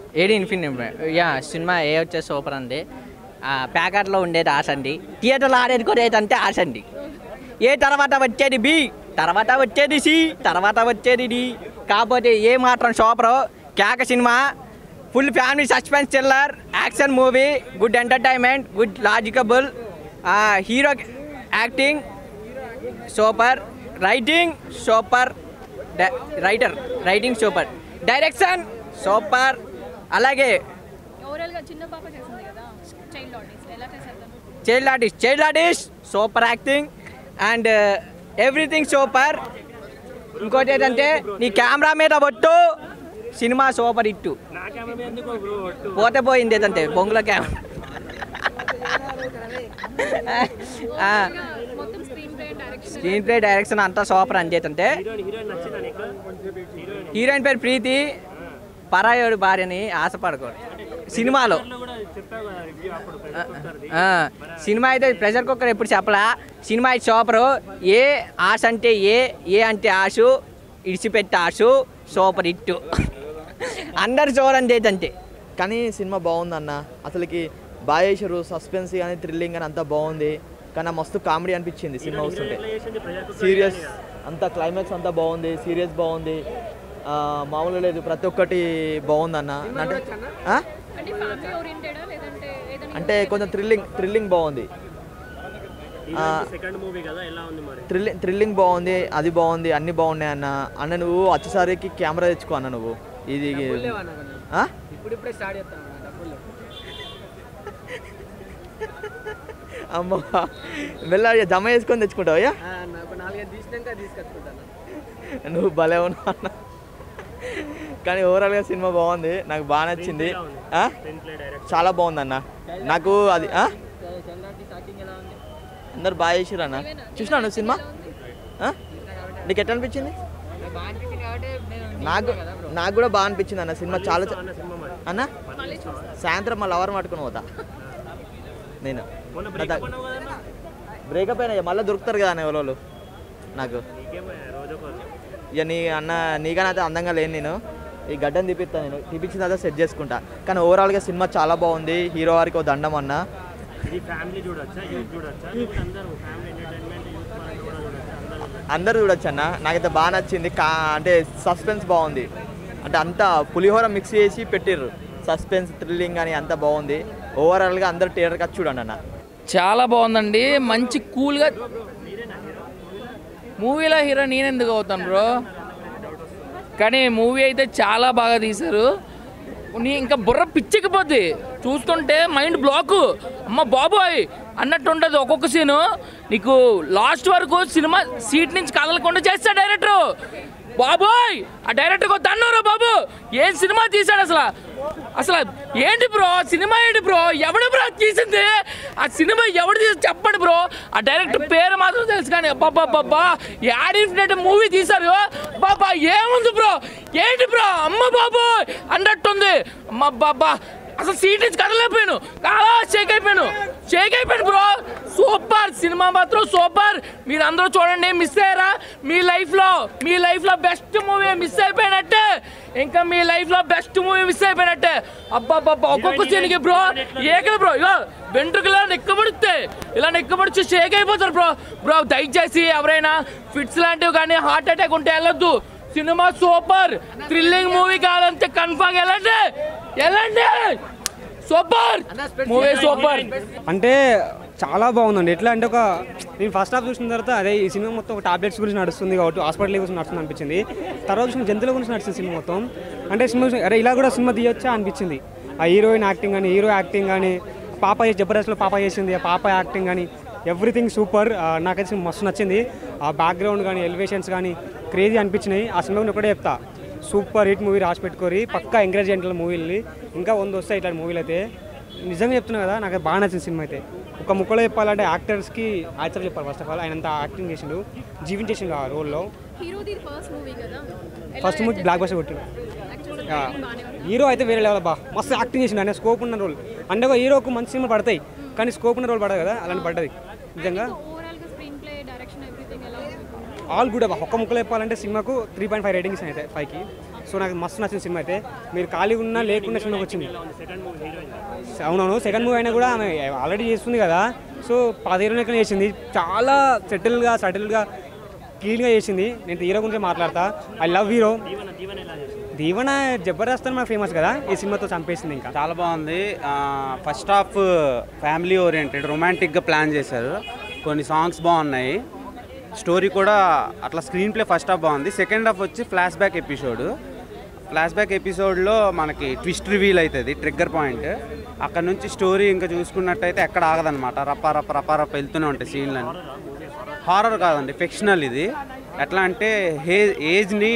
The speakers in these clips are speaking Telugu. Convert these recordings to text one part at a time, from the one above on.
ఏడి ఇన్ఫినిట్ యా సినిమా ఏ వచ్చే సూపర్ అండి ఆ, ప్యాకెట్లో ఉండేది ఆశ అండి థియేటర్లో ఆడేది కూడా ఏంటంటే ఆశ అండి ఏ తర్వాత వచ్చేది బి తర్వాత వచ్చేది సి తర్వాత వచ్చేది డి కాకపోతే ఏ మాత్రం సూపర్ కేక సినిమా full family suspense thriller action movie good entertainment good logicable hero acting super writing super writer writing super direction super అలాగే ఓవరాల్గా చిన్న పాప చేసింది కదా చైల్డ్ ఆర్టిస్ట్ ఎలా చేశారు తను? Child artist child artist super acting and everything super ఇంకోటి ఏంటంటే నీ కెమెరా మీద ఒట్టు సినిమా సూపర్ ఇట్టు పోతే పోయింది ఏదంటే బొంగుల కెమెరా ఓవరాల్గా మొత్తం screenplay direction screenplay direction అంతా సూపర్ అని చేతంటే హీరోయిన్ పేరు ప్రీతి పరాయోడు భార్యని ఆశపడకూడదు సినిమాలో ఆ, సినిమా అయితే ప్రెషర్ కుక్కర్ ఎప్పుడు చెప్పలా సినిమా అయితే సూపరు ఏ ఆశ అంటే ఏ ఏ అంటే ఆశు ఇడిచిపెట్టి ఆశు సూపర్ ఇట్టు అందరు చూడండి ఏంటంటే కానీ సినిమా బాగుంది అన్న అసలుకి బాగా చేశారు సస్పెన్స్ కానీ థ్రిల్లింగ్ కానీ అంతా బాగుంది కానీ మస్తు కామెడీ అనిపించింది సినిమా వస్తుంటే సీరియస్ అంతా క్లైమాక్స్ అంతా బాగుంది సీరియస్ బాగుంది ఆ, మామూలు లేదు ప్రతి ఒక్కటి బాగుంది అన్న అంటే ఆ? అంటే ఫ్యామిలీ ఓరియంటెడా లేదంటే ఏదైనా అంటే కొంచెం థ్రిల్లింగ్ థ్రిల్లింగ్ బాగుంది సెకండ్ మూవీ కదా ఎలా ఉంది మరి థ్రిల్లింగ్ థ్రిల్లింగ్ బాగుంది అది బాగుంది అన్నీ బాగున్నాయి అన్న అన్న నువ్వు వచ్చేసరికి కెమెరా తెచ్చుకో అన్న నువ్వు ఇది ఆ? ఇప్పుడిప్పుడే స్టార్ట్ చేస్తాను అమ్మ మెల్ల జమ చేసుకొని తెచ్చుకుంటావు అయ్యా నాకు నాలుగైదు తీసినాక తీసుకొచ్చుకుంటాను నువ్వు భలే ఉన్నావు అన్న కానీ ఓవరాల్గా సినిమా బాగుంది నాకు బాగా నచ్చింది ఆ? చాలా బాగుంది అన్న నాకు అది ఆ? అందరు బాగా చేసిర్రు అన్న చూసినా నువ్వు సినిమా ఆ? నీకు ఎట్లా అనిపించింది నాకు నాకు కూడా బాగా అనిపించింది అన్న సినిమా చాలా చ- అన్న సాయంత్రం మళ్ళీ అవర్ పట్టుకుని పోతా నేను బ్రేకప్ అయినా మళ్ళీ దొరుకుతారు కదా అన్న ఎవరోళ్ళు నాకు ఇక నీ అన్న నీకన్నా అయితే అందంగా లేను నేను ఈ గడ్డను తీపిస్తాను నేను తీపించిన తర్వాత సెట్ చేసుకుంటా కానీ ఓవరాల్గా సినిమా చాలా బాగుంది హీరో వారికి ఓ దండం అన్న ఇది ఫ్యామిలీ చూడొచ్చా యూత్ చూడొచ్చా లేకపోతే అందరూ ఫ్యామిలీ ఎంటర్టైన్మెంట్ యూత్ పరంగా కూడా చూడొచ్చా అందరూ చూడొచ్చా? అందరూ చూడొచ్చు అన్న నాకైతే బాగా నచ్చింది కా అంటే సస్పెన్స్ బాగుంది అంటే అంతా పులిహోర మిక్స్ చేసి పెట్టిర్రు సస్పెన్స్ థ్రిల్లింగ్ అని అంతా బాగుంది ఓవరాల్గా అందరు థియేటర్కి వచ్చి చూడండి అన్న చాలా బాగుందండి మంచి కూల్గా మూవీలో హీరో నేను ఎందుకు అవుతాను బ్రో కానీ మూవీ అయితే చాలా బాగా తీశారు నీ ఇంకా బుర్ర పిచ్చికిపోద్ది చూస్తుంటే మైండ్ బ్లాక్ అమ్మ బాబోయ్ అన్నట్టు ఉంటుంది ఒక్కొక్క సీను నీకు లాస్ట్ వరకు సినిమా సీట్ నుంచి కదలకుండా చేస్తా డైరెక్టర్ బాబోయ్ ఆ డైరెక్టర్ తన్నారా బాబు ఏం సినిమా తీశాడు అసలు అసలు ఏంటి బ్రో సినిమా ఏంటి బ్రో ఎవడు బ్రో తీసింది ఆ సినిమా ఎవడు తీసి చెప్పండి బ్రో ఆ డైరెక్టర్ పేరు మాత్రం తెలుసు కానీ అబ్బాబ్బాబ్బా యాడ్ ఇన్ఫినిట్ మూవీ తీశారు బాబా ఏముంది బ్రో ఏంటి బ్రో అమ్మ బాబు అన్నట్టుంది అమ్మ బాబా అసలు సీట్ నుంచి కదలేకపోయాను చాలా షేక్ అయిపోయాను షేక్ అయిపోయాను బ్రో సూపర్ సినిమా మాత్రం సూపర్ మీరు అందరూ చూడండి మిస్ అయ్యారా మీ లైఫ్లో మీ లైఫ్లో బెస్ట్ మూవీ మిస్ అయిపోయినట్టే ఇంకా మీ లైఫ్లో బెస్ట్ మూవీ మిస్ అయిపోయినట్టే అబ్బా బాబా ఒక్కొక్క సీన్కి బ్రో ఏకలు బ్రో ఇగో వెంట్రుకలా నెక్కబడితే ఇలా నెక్కబడిచి షేక్ అయిపోతారు బ్రో బ్రో దయచేసి ఎవరైనా ఫిట్స్ లాంటివి కానీ హార్ట్ అటాక్ ఉంటే వెళ్ళొద్దు సినిమా సూపర్ థ్రిల్లింగ్ మూవీ కావాలంటే కన్ఫామ్ వెళ్ళండి వెళ్ళండి సూపర్ మూవీ సూపర్ అంటే చాలా బాగుందండి ఎట్లా అంటే ఒక నేను ఫస్ట్ హాఫ్ చూసిన తర్వాత అదే ఈ సినిమా మొత్తం ఒక టాబ్లెట్స్ గురించి నడుస్తుంది కాబట్టి హాస్పిటల్ గురించి నడుస్తుంది అనిపించింది తర్వాత చూసిన జంతువుల గురించి నడుస్తుంది సినిమా మొత్తం అంటే సినిమా చూసి, అరే ఇలా కూడా సినిమా తీయొచ్చా అనిపించింది ఆ హీరోయిన్ యాక్టింగ్ కానీ హీరో యాక్టింగ్ కానీ పాప చేసి జబర్దస్త్లో పాప చేసింది ఆ పాప యాక్టింగ్ కానీ ఎవ్రీథింగ్ సూపర్ నాకైతే సినిమా మస్తు నచ్చింది ఆ బ్యాక్గ్రౌండ్ కానీ ఎలివేషన్స్ కానీ క్రేజీ అనిపించినాయి ఆ సినిమా గురించి ఒకటే చెప్తా సూపర్ హిట్ మూవీ రాసి పెట్టుకోరి పక్కా ఎంకరేజ్ చేయండి మూవీని ఇంకా వంద వస్తాయి ఇట్లాంటి మూవీలు అయితే నిజంగా చెప్తున్నా కదా నాకు బాగా నచ్చింది సినిమా అయితే ఒక ముక్కలో చెప్పాలంటే యాక్టర్స్కి యాక్టర్ చెప్పాలి ఫస్ట్ ఆఫ్ ఆల్ ఆయన అంత యాక్టింగ్ చేసిండు జీవించేసిండు ఆ రోల్లో హీరోది ఫస్ట్ మూవీ కదా ఫస్ట్ మూవీ బ్లాక్ బస్టర్ కొట్టిండు హీరో అయితే వేరే లెవెల్ బా మస్తు యాక్టింగ్ చేసిండు ఆయన స్కోప్ ఉన్న రోల్ అంటే ఒక హీరోకు మంచి సినిమా పడతాయి కానీ స్కోప్ ఉన్న రోల్ పడదు కదా అలాంటి పడ్డది నిజంగా ఓవరాల్ గా స్క్రీన్ ప్లే డైరెక్షన్ ఎవ్రీథింగ్ ఎలా ఉంది ఆల్ గుడ్ అబ్బా ఒక్క ముక్కలో చెప్పాలంటే సినిమాకు త్రీ పాయింట్ ఫైవ్ రేటింగ్స్ అయితే ఫైవ్కి సో నాకు మస్తు నచ్చిన సినిమా అయితే మీరు ఖాళీగా ఉన్నా లేకుండా సినిమాకి వచ్చింది సెకండ్ మూవీ హీరోయిన్ అవునవును సెకండ్ మూవీ అయినా కూడా ఆమె ఆల్రెడీ చేస్తుంది కదా సో పదిహేను లెక్కన చేసింది చాలా సెటిల్గా సటిల్గా క్లీన్గా చేసింది నేను హీరో గురించి మాట్లాడతా I love hero Deevena Deevena ఎలా చేసింది దీవెన జబర్దస్త్ అని మనకు ఫేమస్ కదా ఈ సినిమాతో చంపేసింది ఇంకా చాలా బాగుంది ఫస్ట్ హాఫ్ ఫ్యామిలీ ఓరియంటెడ్ రొమాంటిక్గా ప్లాన్ చేశారు కొన్ని సాంగ్స్ బాగున్నాయి స్టోరీ కూడా అట్లా స్క్రీన్ ప్లే ఫస్ట్ హాఫ్ బాగుంది సెకండ్ హాఫ్ వచ్చి flashback episode flashback ఎపిసోడ్లో మనకి ట్విస్ట్ రివీల్ అవుతుంది ట్రిగ్గర్ పాయింట్ అక్కడ నుంచి స్టోరీ ఇంకా చూసుకున్నట్టయితే ఎక్కడ ఆగదనమాట రప్ప రప్ప రప్ప రప్ప వెళ్తూనే ఉంటాయి సీన్లని హారర్ కాదండి ఫిక్షనల్ ఇది ఎట్లా అంటే హే ఏజ్ని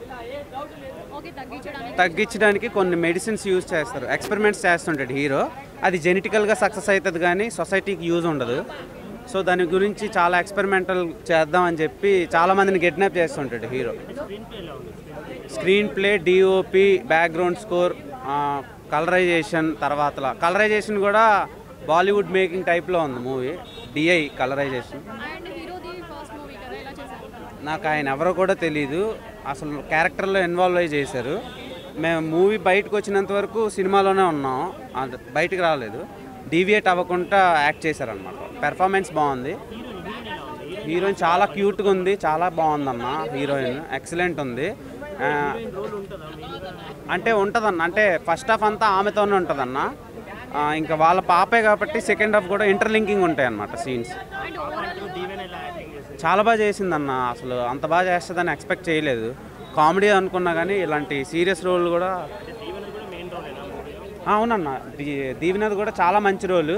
ఓకే తగ్గించడానికి తగ్గించడానికి కొన్ని మెడిసిన్స్ యూజ్ చేస్తారు ఎక్స్పెరిమెంట్స్ చేస్తుంటాడు హీరో అది జెనెటికల్గా సక్సెస్ అవుతుంది కానీ సొసైటీకి యూజ్ ఉండదు సో దాని గురించి చాలా ఎక్స్పెరిమెంటల్ చేద్దాం అని చెప్పి చాలా మందిని కిడ్నాప్ చేస్తుంటాడు hero screenplay DOP background score colourisation తర్వాత కలరైజేషన్ కూడా బాలీవుడ్ మేకింగ్ టైప్లో ఉంది మూవీ డిఐ కలరైజేషన్ అండ్ హీరోది ఫస్ట్ మూవీ కదా ఎలా చేశారు నాకు ఆయన ఎవరో కూడా తెలియదు అసలు క్యారెక్టర్లో ఇన్వాల్వ్ అయ్యి చేశారు మేము మూవీ బయటకు వచ్చినంత వరకు సినిమాలోనే ఉన్నాం అంత బయటికి రాలేదు డీవియేట్ అవ్వకుండా యాక్ట్ చేశారనమాట పెర్ఫార్మెన్స్ బాగుంది హీరోయిన్ చాలా క్యూట్గా ఉంది చాలా బాగుందన్న హీరోయిన్ ఎక్సలెంట్ ఉంది ఆ, అంటే ఉంటుందన్న అంటే ఫస్ట్ హాఫ్ అంతా ఆమెతోనే ఉంటుందన్న ఆ, ఇంకా వాళ్ళ పాపే కాబట్టి సెకండ్ హాఫ్ కూడా ఇంటర్లింకింగ్ ఉంటాయి అన్నమాట సీన్స్ అండ్ ఓవరాల్ దీవెన ఎలా యాక్టింగ్ చేసింది చాలా బాగా చేసిందన్న అసలు అంత బాగా చేస్తుందని ఎక్స్పెక్ట్ చేయలేదు కామెడీ అనుకున్నా కానీ ఇలాంటి సీరియస్ రోల్ కూడా దీవెన కూడా మెయిన్ రోల్ మూవీలో ఆ, అవునన్న దీ- దీవెనది కూడా చాలా మంచి రోలు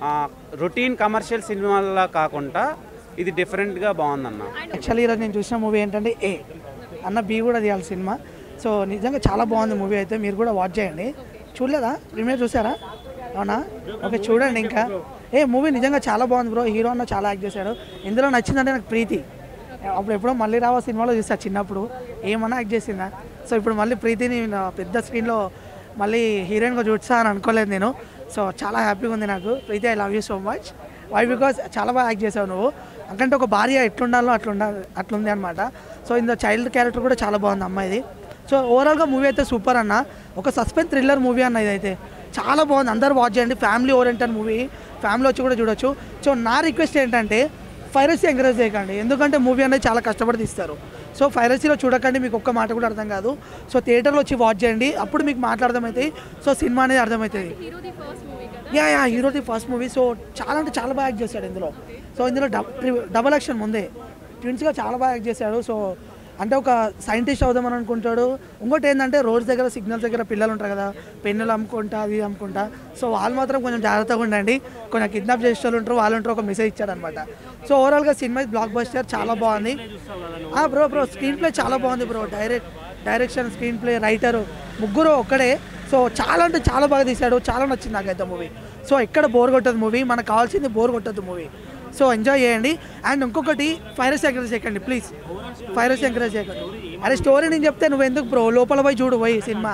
రొటీన్ కమర్షియల్ సినిమాలా కాకుండా ఇది డిఫరెంట్గా బాగుందన్న యాక్చువల్లీ ఈరోజు నేను చూసిన మూవీ ఏంటంటే ఏ అన్న బి కూడా తీయాలి సినిమా సో నిజంగా చాలా బాగుంది మూవీ అయితే మీరు కూడా వాచ్ చేయండి చూడలేదా ప్రీమియర్ చూసారా అవునా ఓకే చూడండి ఇంకా ఏ మూవీ నిజంగా చాలా బాగుంది బ్రో హీరో అన్న చాలా యాక్ట్ చేశాడు ఇందులో నచ్చిందంటే నాకు ప్రీతి అప్పుడు ఎప్పుడో మళ్ళీ రావా సినిమాలో చూసా చిన్నప్పుడు ఏమన్నా యాక్ట్ చేసిందా సో ఇప్పుడు మళ్ళీ ప్రీతిని నా పెద్ద స్క్రీన్లో మళ్ళీ హీరోయిన్గా చూసా అని అనుకోలేదు నేను సో చాలా హ్యాపీగా ఉంది నాకు Preethi I love you so much why because చాలా బాగా యాక్ట్ చేసావు నువ్వు అంటే ఒక భార్య ఎట్లుండాలో అట్లుండా అట్లుంది అనమాట సో ఇందులో చైల్డ్ క్యారెక్టర్ కూడా చాలా బాగుంది అమ్మాయిది సో ఓవరాల్గా మూవీ అయితే సూపర్ అన్న ఒక సస్పెన్స్ థ్రిల్లర్ మూవీ అన్న ఇదైతే చాలా బాగుంది అందరూ వాచ్ చేయండి ఫ్యామిలీ ఓరియంటెడ్ మూవీ ఫ్యామిలీ వచ్చి కూడా చూడొచ్చు సో నా రిక్వెస్ట్ ఏంటంటే ఫైరసీ ఎంకరేజ్ చేయకండి ఎందుకంటే మూవీ అనేది చాలా కష్టపడి తీస్తారు సో ఫైరసీలో చూడకండి మీకు ఒక్క మాట కూడా అర్థం కాదు సో థియేటర్లో వచ్చి వాచ్ చేయండి అప్పుడు మీకు మాట అర్థమవుతాయి సో సినిమా అనేది అర్థమవుతుంది హీరోది ఫస్ట్ మూవీ కదా యా యా హీరోది ఫస్ట్ మూవీ సో చాలా అంటే చాలా బాగా యాక్ట్ చేశాడు ఇందులో సో ఇందులో డబ్ డబల్ యాక్షన్ ముందే ట్విన్స్గా చాలా బాగా యాక్ట్ చేశాడు సో అంటే ఒక సైంటిస్ట్ అవుదామని అనుకుంటాడు ఇంకోటి ఏంటంటే రోడ్స్ దగ్గర సిగ్నల్స్ దగ్గర పిల్లలు ఉంటారు కదా పెన్నులు అమ్ముకుంటా అది అమ్ముకుంటా సో వాళ్ళు మాత్రం కొంచెం జాగ్రత్తగా ఉండండి కొంచెం కిడ్నాప్ చేసే వాళ్ళు ఉంటారు వాళ్ళు ఉంటారు ఒక మెసేజ్ ఇచ్చాడనమాట సో ఓవరాల్గా సినిమా బ్లాక్ బస్టర్ చాలా బాగుంది బ్రో బ్రో స్క్రీన్ ప్లే చాలా బాగుంది bro direct direction screenplay writer ముగ్గురు ఒక్కడే సో చాలా అంటే చాలా బాగా తీశాడు చాలా నచ్చింది నాకైతే మూవీ సో ఎక్కడ బోర్ కొట్టదు మూవీ మనకు కావాల్సింది బోర్ కొట్టదు మూవీ సో ఎంజాయ్ చేయండి అండ్ ఇంకొకటి ఫైరస్ ఎంకరేజ్ చేయకండి ప్లీజ్ ఫైరస్ ఎంకరేజ్ చేయకండి అరే స్టోరీ నేను చెప్తే నువ్వు ఎందుకు బ్రో లోపల పోయి చూడు పోయి సినిమా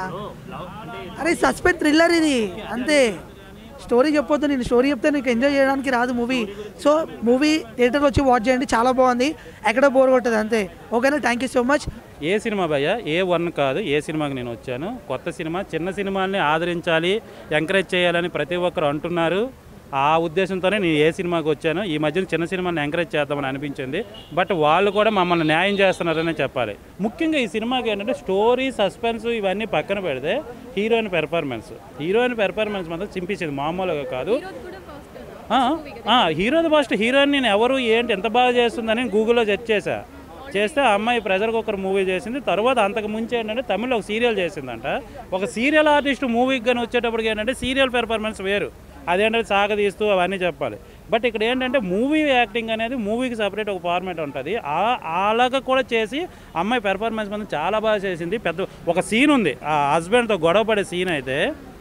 అరే సస్పెన్స్ థ్రిల్లర్ ఇది అంతే స్టోరీ చెప్పొద్దు నేను స్టోరీ చెప్తే నీకు ఎంజాయ్ చేయడానికి రాదు మూవీ సో మూవీ థియేటర్లో వచ్చి వాచ్ చేయండి చాలా బాగుంది ఎక్కడ బోర్ కొట్టదు అంతే ఓకేనా థ్యాంక్ యూ సో మచ్ ఏ సినిమా భయ్య ఏ వన్ కాదు ఏ సినిమాకి నేను వచ్చాను కొత్త సినిమా చిన్న సినిమాల్ని ఆదరించాలి ఎంకరేజ్ చేయాలని ప్రతి ఒక్కరు అంటున్నారు ఆ ఉద్దేశంతోనే నేను ఏ సినిమాకి వచ్చాను ఈ మధ్యన చిన్న సినిమాని ఎంకరేజ్ చేద్దామని అనిపించింది బట్ వాళ్ళు కూడా మమ్మల్ని న్యాయం చేస్తున్నారనే చెప్పాలి ముఖ్యంగా ఈ సినిమాకి ఏంటంటే స్టోరీ సస్పెన్స్ ఇవన్నీ పక్కన పెడితే హీరోయిన్ పెర్ఫార్మెన్స్ హీరోయిన్ పెర్ఫార్మెన్స్ మాత్రం చింపించింది మామూలుగా కాదు హీరోది కూడా ఫస్ట్ కదా ఆ, ఆ, హీరోది ఫస్ట్ హీరోయిన్ నేను ఎవరు ఏంటి ఎంత బాగా చేస్తుందని గూగుల్లో సెర్చ్ చేశా చేస్తే ఆ అమ్మాయి ప్రెజర్ కుక్కర్ మూవీ చేసింది తర్వాత అంతకు ముందు ఏంటంటే తమిళ్లో ఒక సీరియల్ చేసిందంట ఒక సీరియల్ ఆర్టిస్ట్ మూవీకి కానీ వచ్చేటప్పటికి ఏంటంటే సీరియల్ పెర్ఫార్మెన్స్ వేరు అదేంటంటే సాగదీస్తూ అవన్నీ చెప్పాలి బట్ ఇక్కడ ఏంటంటే మూవీ యాక్టింగ్ అనేది మూవీకి సపరేట్ ఒక ఫార్మేట్ ఉంటుంది ఆ అలాగా కూడా చేసి అమ్మాయి పెర్ఫార్మెన్స్ మీద చాలా బాగా చేసింది పెద్ద ఒక సీన్ ఉంది ఆ హస్బెండ్తో గొడవ పడే సీన్ అయితే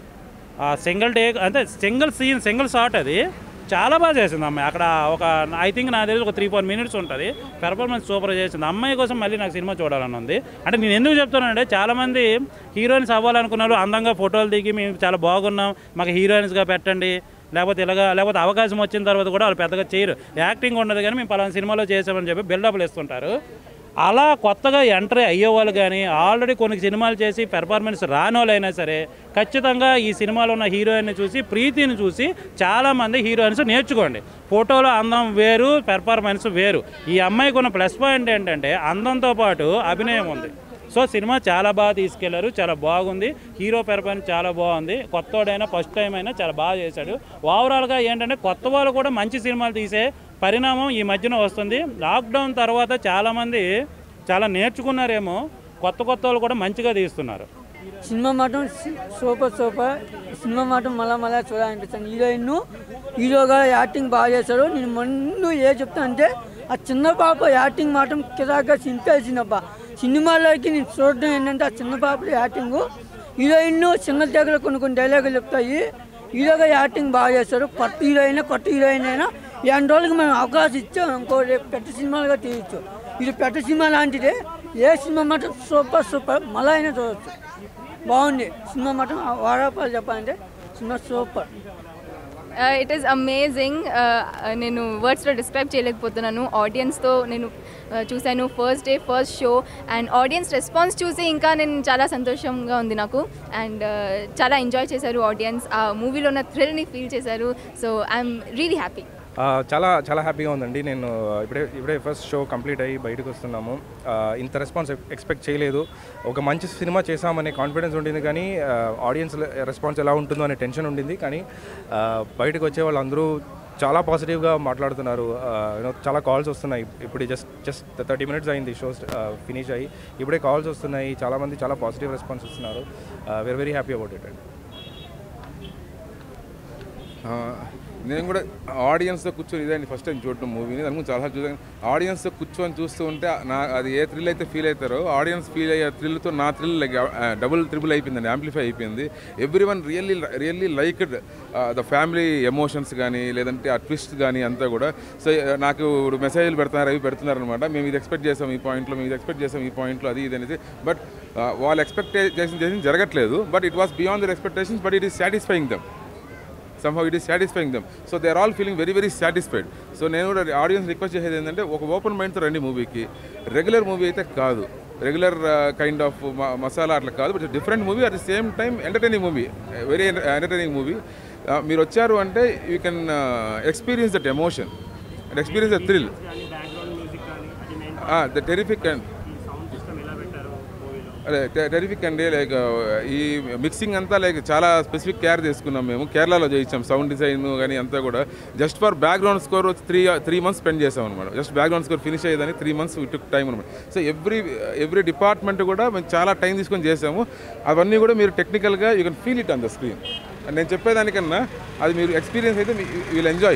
ఆ సింగిల్ టేక్ అంటే సింగిల్ సీన్ సింగిల్ షాట్ అది చాలా బాగా చేసింది అమ్మాయి అక్కడ ఒక ఐ థింక్ నా తెలిసి ఒక త్రీ ఫోర్ మినిట్స్ ఉంటుంది పెర్ఫార్మెన్స్ సూపర్ చేసింది అమ్మాయి కోసం మళ్ళీ నాకు సినిమా చూడాలని ఉంది అంటే నేను ఎందుకు చెప్తున్నానంటే చాలామంది హీరోయిన్స్ అవ్వాలనుకున్నారు అందంగా ఫోటోలు దిగి మేము చాలా బాగున్నాం మాకు హీరోయిన్స్గా పెట్టండి లేకపోతే ఇలాగా లేకపోతే అవకాశం వచ్చిన తర్వాత కూడా వాళ్ళు పెద్దగా చేయరు యాక్టింగ్ ఉండదు కానీ మేము పలానా సినిమాలో చేసామని చెప్పి బిల్డప్లు ఇస్తుంటారు అలా కొత్తగా ఎంట్రీ అయ్యేవాళ్ళు కానీ ఆల్రెడీ కొన్ని సినిమాలు చేసి పెర్ఫార్మెన్స్ రాని వాళ్ళైనా సరే ఖచ్చితంగా ఈ సినిమాలో ఉన్న హీరోయిన్ని చూసి ప్రీతిని చూసి చాలామంది హీరోయిన్స్ నేర్చుకోండి ఫోటోలో అందం వేరు పెర్ఫార్మెన్స్ వేరు ఈ అమ్మాయికి ఉన్న ప్లస్ పాయింట్ ఏంటంటే అందంతో పాటు అభినయం ఉంది సో సినిమా చాలా బాగా తీసుకెళ్లారు చాలా బాగుంది హీరో పెర్ఫార్మెన్స్ చాలా బాగుంది కొత్తోడైనా ఫస్ట్ టైం అయినా చాలా బాగా చేశాడు ఓవరాల్గా ఏంటంటే కొత్త వాళ్ళు కూడా మంచి సినిమాలు తీసే పరిణామం ఈ మధ్యన వస్తుంది లాక్డౌన్ తర్వాత చాలామంది చాలా నేర్చుకున్నారేమో కొత్త కొత్త వాళ్ళు కూడా మంచిగా తీస్తున్నారు సినిమా మాత్రం సి- సూపర్ సూపర్ సినిమా మాత్రం మళ్ళా మళ్ళా చూడాలనిపిస్తుంది హీరోయిన్ హీరోగా యాక్టింగ్ బాగా చేశాడు నేను ముందు ఏ చెప్తాను అంటే ఆ చిన్న పాప యాక్టింగ్ మాత్రం కిరాగా చింపేసిందబ్బా సినిమాలోకి నేను చూడడం ఏంటంటే ఆ చిన్న పాప యాక్టింగ్ హీరోయిన్ సింగల్ టేకలో కొన్ని కొన్ని డైలాగులు చెప్తాయి హీరోగా యాక్టింగ్ బాగా చేస్తారు కొత్త హీరోయిన్ కొత్త హీరోయిన్ అయినా ఇలాంటి వాళ్ళకి మనం అవకాశం ఇచ్చాం ఇంకో రేపు పెద్ద సినిమాలుగా తీయచ్చు ఇది పెద్ద సినిమా లాంటిదే ఏ సినిమా మాత్రం సూపర్ సూపర్ మళ్ళీ అయినా చూడవచ్చు బాగుంది సినిమా మాత్రం వారాపాలు చెప్పాలంటే సినిమా సూపర్ ఇట్ ఈస్ అమేజింగ్ నేను వర్డ్స్లో డిస్క్రైబ్ చేయలేకపోతున్నాను ఆడియన్స్తో నేను uh, చూశాను first day first show and audience response చూసి ఇంకా నేను చాలా సంతోషంగా ఉంది నాకు అండ్ చాలా ఎంజాయ్ చేశారు ఆడియన్స్ ఆ మూవీలో ఉన్న థ్రిల్ని ఫీల్ చేశారు సో ఐఎమ్ రియలీ హ్యాపీ ఆ, చాలా చాలా హ్యాపీగా ఉందండి నేను ఇప్పుడే ఇప్పుడే ఫస్ట్ షో కంప్లీట్ అయ్యి బయటకు వస్తున్నాము ఆ, ఇంత రెస్పాన్స్ ఎక్స్పెక్ట్ చేయలేదు ఒక మంచి సినిమా చేసామనే కాన్ఫిడెన్స్ ఉండింది కానీ ఆడియన్స్ రెస్పాన్స్ ఎలా ఉంటుందో అనే టెన్షన్ ఉండింది కానీ ఆ, బయటకు వచ్చే వాళ్ళందరూ చాలా పాజిటివ్గా మాట్లాడుతున్నారు ఆ, you know, చాలా కాల్స్ వస్తున్నాయి ఇప్పుడు జస్ట్ జస్ట్ థర్టీ మినిట్స్ అయింది షో ఫినిష్ అయ్యి ఇప్పుడే కాల్స్ వస్తున్నాయి చాలామంది చాలా పాజిటివ్ రెస్పాన్స్ ఇస్తున్నారు very very happy about it అండి ఆ, నేను కూడా ఆడియన్స్తో కూర్చొని ఇదండి ఫస్ట్ టైం చూడటం మూవీని దాని ముందు చాలా చూసాను ఆడియన్స్తో కూర్చొని చూస్తూ ఉంటే నా అది ఏ థ్రిల్ అయితే ఫీల్ అవుతారో ఆడియన్స్ ఫీల్ అయ్యే థ్రిల్తో నా థ్రిల్ లైక్ డబుల్ త్రిబుల్ అయిపోయిందండి యాంప్లిఫై అయిపోయింది everyone really really liked the family emotions కానీ లేదంటే ఆ ట్విస్ట్ కానీ అంతా కూడా సో నాకు మెసేజ్లు పెడుతున్నారు అవి పెడుతున్నారు అనమాట మేము ఇది ఎక్స్పెక్ట్ చేసాం ఈ పాయింట్లో మేము ఇది ఎక్స్పెక్ట్ చేసాం ఈ పాయింట్లో అది ఇది అనేది బట్ వాళ్ళు ఎక్స్పెక్ట్ చేసిన చేసిన జరగట్లేదు but it was beyond their expectations but it is satisfying damn somehow it is satisfying them so they are all feeling very very satisfied so నేను కూడా ఆడియన్స్ రిక్వెస్ట్ చేసేది ఏంటంటే ఒక ఓపెన్ మైండ్తో రండి మూవీకి రెగ్యులర్ మూవీ అయితే కాదు రెగ్యులర్ కైండ్ ఆఫ్ మసాలా అట్లా కాదు but different movie at the same time entertaining movie very entertaining movie మీరు వచ్చారు అంటే you can experience that emotion and experience the thrill background music కానీ అది మెయిన్ ద టెరిఫిక్ అండ్ ఈ సౌండ్ సిస్టమ్ ఎలా పెట్టారు మూవీలో అదే టెరిఫిక్ అండి లైక్ ఈ మిక్సింగ్ అంతా లైక్ చాలా స్పెసిఫిక్ కేర్ తీసుకున్నాం మేము కేరళలో చేయించాం సౌండ్ డిజైన్ కానీ అంతా కూడా just for background score three three months spend చేసాం అనమాట జస్ట్ బ్యాక్గ్రౌండ్ స్కోర్ ఫినిష్ అయ్యేదని త్రీ మంత్స్ టుక్ టైం అనమాట సో ఎవ్రీ ఎవ్రీ డిపార్ట్మెంట్ కూడా మేము చాలా టైం తీసుకొని చేసాము అవన్నీ కూడా మీరు టెక్నికల్గా you can feel it on the screen నేను చెప్పేదానికన్నా అది మీరు ఎక్స్పీరియన్స్ అయితే విల్ ఎంజాయ్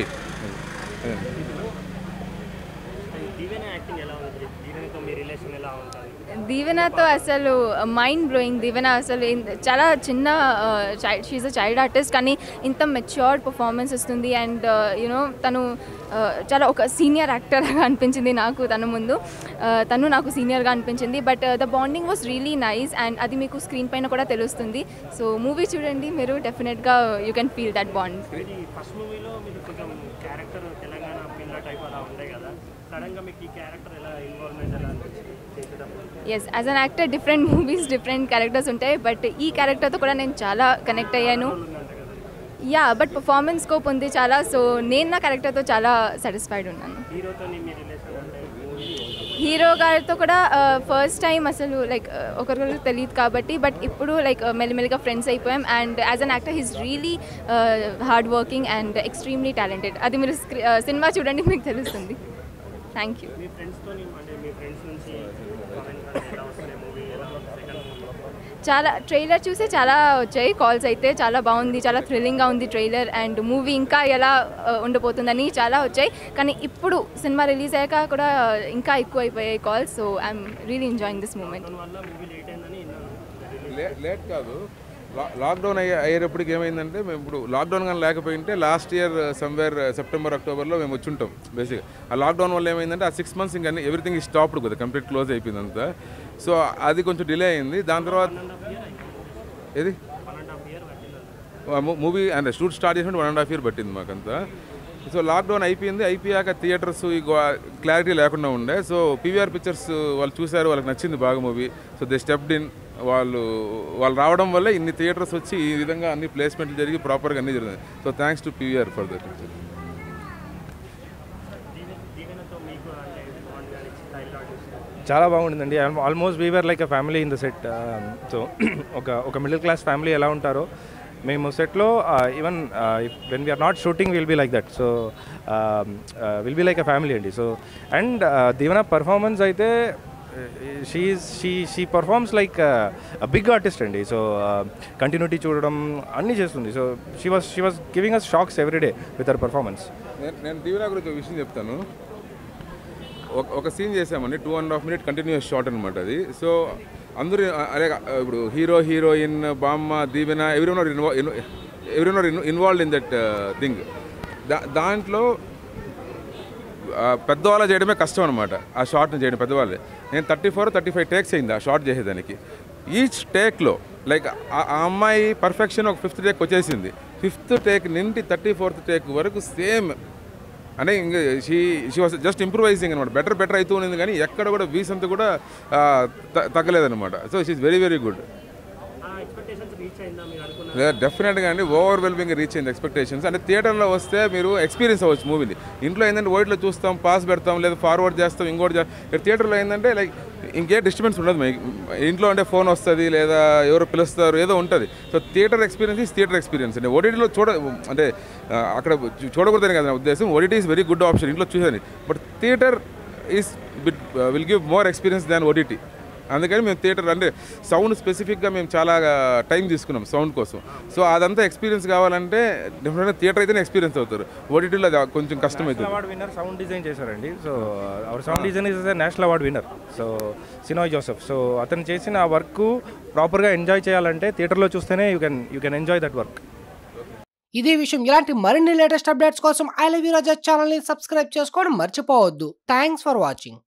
దీవెన యాక్టింగ్ ఎలా ఉంది దీవెనతో మీ రిలేషన్ ఎలా ఉంటుంది దీవెనతో అసలు మైండ్ బ్లోయింగ్ దీవెన అసలు ఇన్- చాలా చిన్న షీఈ్ అ చైల్డ్ ఆర్టిస్ట్ కానీ ఇంత మెచ్యూర్డ్ పర్ఫార్మెన్స్ ఇస్తుంది అండ్ యూనో తను uh, చాలా ఒక సీనియర్ యాక్టర్గా అనిపించింది నాకు తన ముందు Uh, తను నాకు సీనియర్గా అనిపించింది but the bonding was really nice and అది మీకు స్క్రీన్ పైన కూడా తెలుస్తుంది సో మూవీ చూడండి మీరు డెఫినెట్గా you can feel that bond ఇది ఫస్ట్ మూవీలో మీరు కొంచెం క్యారెక్టర్ తెలంగాణ పిల్ల టైప్ అలా ఉండే కదా సడన్గా మీకు ఈ క్యారెక్టర్ ఎలా ఇన్వాల్వ్మెంట్ ఎలా అనిపించింది చేసేటప్పుడు as as an actor different movies different characters ఉంటాయి బట్ ఈ క్యారెక్టర్తో కూడా నేను చాలా కనెక్ట్ అయ్యాను యా బట్ పర్ఫార్మెన్స్ స్కోప్ ఉంది చాలా సో నేను నా క్యారెక్టర్తో చాలా సాటిస్ఫైడ్ ఉన్నాను హీరోతో మీ రిలేషన్ అంటే మూవీ హీరో గారితో కూడా ఫస్ట్ టైం అసలు లైక్ ఒకరికొకరు తెలియదు కాబట్టి బట్ ఇప్పుడు లైక్ మెల్లిమెల్లిగా ఫ్రెండ్స్ అయిపోయాం and as an actor he's really hard working and extremely talented అది మీరు స్క్రీ- uh, సినిమా చూడండి మీకు తెలుస్తుంది థ్యాంక్ యూ మీ ఫ్రెండ్స్తో అంటే మీ ఫ్రెండ్స్ నుంచి కామెంట్ కానీ ఎలా వస్తున్నాయి మూవీ ఎలా సెకండ్ మూవీ చాలా ట్రైలర్ చూసే చాలా వచ్చాయి కాల్స్ అయితే చాలా బాగుంది చాలా థ్రిల్లింగ్గా ఉంది ట్రైలర్ అండ్ మూవీ ఇంకా ఎలా ఆ, ఉండబోతుందని చాలా వచ్చాయి కానీ ఇప్పుడు సినిమా రిలీజ్ అయ్యాక కూడా ఇంకా ఎక్కువ అయిపోయాయి calls so I'm really enjoying this moment వల్ల మూవీ లేట్ అయిందని విన్నాను లే- లేట్ కాదు లా- లాక్డౌన్ అయ్యే అయ్యేటప్పటికి ఏమైందంటే మేము ఇప్పుడు లాక్డౌన్ కానీ లేకపోయింటే లాస్ట్ ఇయర్ సమ్వేర్ సెప్టెంబర్ అక్టోబర్లో మేము వచ్చి ఉంటాం బేసిక్గా ఆ లాక్డౌన్ వల్ల ఏమైందంటే ఆ సిక్స్ మంత్స్ ఇంకా ఎవ్రీథింగ్ స్టాప్డ్ కదా కంప్లీట్ క్లోజ్ అయిపోయింది అంతా సో అది కొంచెం డిలే అయింది దాని తర్వాత ఏది మూవీ అండ్ షూట్ స్టార్ట్ చేసినట్టు వన్ అండ్ హాఫ్ ఇయర్ పట్టింది మాకంతా సో లాక్డౌన్ అయిపోయింది అయిపోయాక థియేటర్స్ ఈ క్లారిటీ లేకుండా ఉండే సో పీవీఆర్ పిక్చర్స్ వాళ్ళు చూశారు వాళ్ళకి నచ్చింది బాగా movie so they stepped in వాళ్ళు వాళ్ళు రావడం వల్ల ఇన్ని థియేటర్స్ వచ్చి ఈ విధంగా అన్ని ప్లేస్మెంట్లు జరిగి ప్రాపర్గా అన్ని జరిగింది so thanks to PVR for that చాలా బాగుంటుందండి almost we were like a family in the set so ఒక ఒక మిడిల్ క్లాస్ ఫ్యామిలీ ఎలా ఉంటారో మేము సెట్లో even when we're not shooting will be like that so will be like a family అండి సో అండ్ దీవెన పర్ఫార్మెన్స్ అయితే she she she performs like big artist అండి సో కంటిన్యూటీ చూడడం అన్నీ చేస్తుంది so she was she was giving us shocks everyday with her performance నేను నేను దీవెన గురించి ఒక విషయం చెప్తాను ఒక ఒక సీన్ చేసామండి two and half minute continuous shot అనమాట అది సో అందరూ అదే ఇప్పుడు హీరో హీరోయిన్ బామ్మ Deevena everyone everyone involve in that thing దా దాంట్లో ఆ, పెద్దవాళ్ళు చేయడమే కష్టం అనమాట ఆ షార్ట్ని చేయడం పెద్దవాళ్ళే నేను thirty four thirty five takes అయింది ఆ షార్ట్ చేసేదానికి ఈచ్ టేక్లో లైక్ ఆ ఆ అమ్మాయి పర్ఫెక్షన్ ఒక ఫిఫ్త్ టేక్ వచ్చేసింది ఫిఫ్త్ టేక్ నుండి థర్టీ ఫోర్త్ టేక్ వరకు సేమ్ అంటే ఇంకా she she was just improvising అనమాట బెటర్ బెటర్ అవుతూ ఉంది కానీ ఎక్కడ కూడా వీస్ అంతా కూడా ఆ, త- తగ్గలేదన్నమాట so she very very good ఆ ఎక్స్పెక్టేషన్స్ రీచ్ అయిందా మీరు అనుకున్న డెఫినెట్గా అండి ఓవర్వెల్మింగ్ రీచ్ అయింది ఎక్స్పెక్టేషన్స్ అంటే థియేటర్లో వస్తే మీరు ఎక్స్పీరియన్స్ అవ్వచ్చు మూవీని ఇంట్లో ఏంటంటే వైట్లో చూస్తాం పాస్ పెడతాం లేదా ఫార్వర్డ్ చేస్తాం ఇంకోటి చేస్తాం ఇక్కడ థియేటర్లో ఏంటంటే లైక్ ఇంకే డిస్టర్బెన్స్ ఉండదు మీకు ఇంట్లో అంటే ఫోన్ వస్తుంది లేదా ఎవరు పిలుస్తారు ఏదో ఉంటుంది so theatre experience is theatre experience అండి ఓటీటీలో చూడ అంటే ఆ, అక్కడ చూ- చూడకూడదని కదా నా ఉద్దేశం OTT is very good option ఇంట్లో చూసేది but theatre is bit will give more experience than OTT అందుకని మేము థియేటర్ అంటే సౌండ్ స్పెసిఫిక్గా మేము చాలా టైం తీసుకున్నాం సౌండ్ కోసం సో అదంతా ఎక్స్పీరియన్స్ కావాలంటే డెఫినెట్గా థియేటర్ అయితేనే ఎక్స్పీరియన్స్ అవుతారు ఓటీటీలో అది కొంచెం కష్టం నేషనల్ అవుతుంది అవార్డ్ విన్నర్ సౌండ్ డిజైన్ చేశారండి so our sound design is national award winner so Sinoy Joseph so అతను చేసిన వర్క్ ప్రాపర్గా ఎంజాయ్ చేయాలంటే థియేటర్లో చూస్తేనే you can you can enjoy that work ఇదే విషయం ఇలాంటి మరిన్ని లేటెస్ట్ అప్డేట్స్ కోసం ఐ లవ్ యూ రాజా ఛానల్ని సబ్స్క్రైబ్ చేసుకోవడం మర్చిపోవద్దు థ్యాంక్స్ ఫర్ వాచింగ్